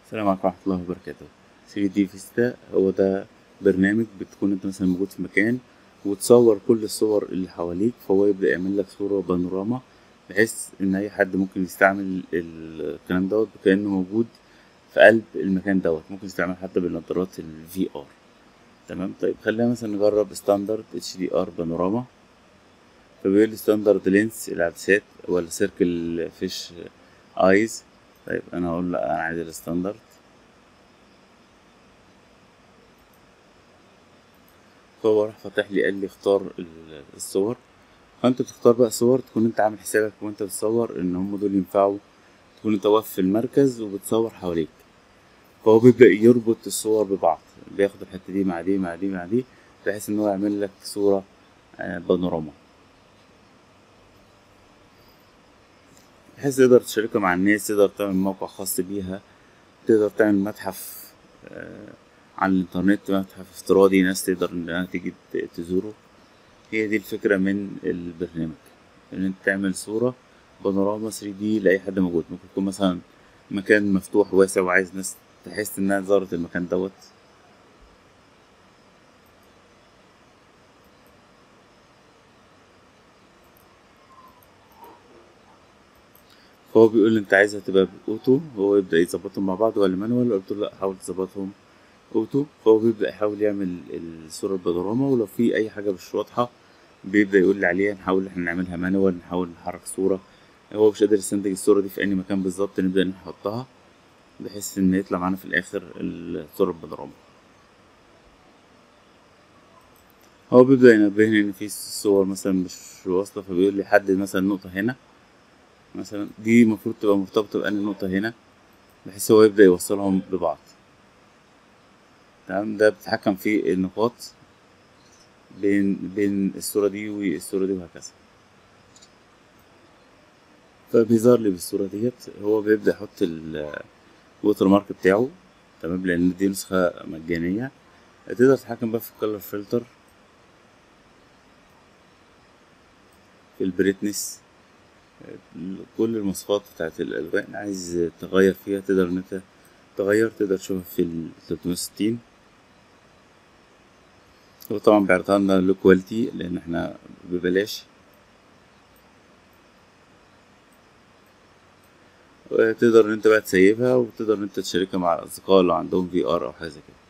السلام عليكم ورحمة الله وبركاته 3 دي فيستا هو ده برنامج بتكون انت مثلا موجود في مكان وتصور كل الصور اللي حواليك فهو يبدأ يعمل لك صورة بانوراما بحيث ان اي حد ممكن يستعمل الكلام دوت كأنه موجود في قلب المكان دوت ممكن يستعمل حتى بالنظارات ال VR تمام طيب خلينا مثلا نجرب ستاندرد اتش دي ار بانوراما فبيقول لي ستاندرد لينس العدسات ولا سيركل فيش ايز طيب انا هقول لا انا عايز الستاندرد فهو راح فاتح لي قال لي اختار ال- الصور فانت بتختار بقى صور تكون انت عامل حسابك وانت بتصور ان هم دول ينفعوا تكون انت واقف في المركز وبتصور حواليك فهو بيبدأ يربط الصور ببعض بياخد الحتة دي مع دي مع دي مع دي بحيث ان هو يعمل لك صورة آه، بانوراما بحيث تقدر تشاركها مع الناس تقدر تعمل موقع خاص بيها تقدر تعمل متحف آه، على الإنترنت متحف افتراضي ناس تقدر إنها تيجي ت- تزوره هي دي الفكرة من البرنامج إن أنت تعمل صورة بانوراما 3D لأي حد موجود ممكن يكون مثلا مكان مفتوح واسع وعايز ناس تحس إنها زارت المكان دوت فهو بيقول لي انت عايزها تبقى باوتو هو يبدا يظبطهم مع بعض ولا مانوال قلت له لا حاول تظبطهم اوتو فهو بيبدا يحاول يعمل الصوره البانوراما ولو في اي حاجه مش واضحه بيبدا يقول لي عليها نحاول احنا نعملها مانوال نحاول نحرك صوره هو مش قادر يستنتج الصوره دي في اي مكان بالظبط نبدا نحطها بحيث ان يطلع معانا في الاخر الصوره البانوراما هو بيبدا ينبهني ان في صور مثلا مش واصله فبيقول لي حدد مثلا نقطه هنا مثلا دي المفروض تبقى مرتبطة بأنهي نقطة هنا بحيث هو يبدأ يوصلهم ببعض تمام ده بتتحكم في النقاط بين بين الصورة دي والصورة دي وهكذا فبيظهر لي بالصورة ديت هو بيبدأ يحط الووتر مارك بتاعه تمام لأن دي نسخة مجانية تقدر تتحكم بقى في الكالر فلتر في البريتنس كل المواصفات بتاعت الألوان عايز تغير فيها تقدر إن أنت تغير تقدر تشوفها في ال 360 هو طبعا بيعرضها لنا لو كواليتي لأن احنا ببلاش وتقدر إن أنت بقى تسيبها وتقدر إن أنت تشاركها مع الأصدقاء اللي عندهم في ار أو حاجة زي كده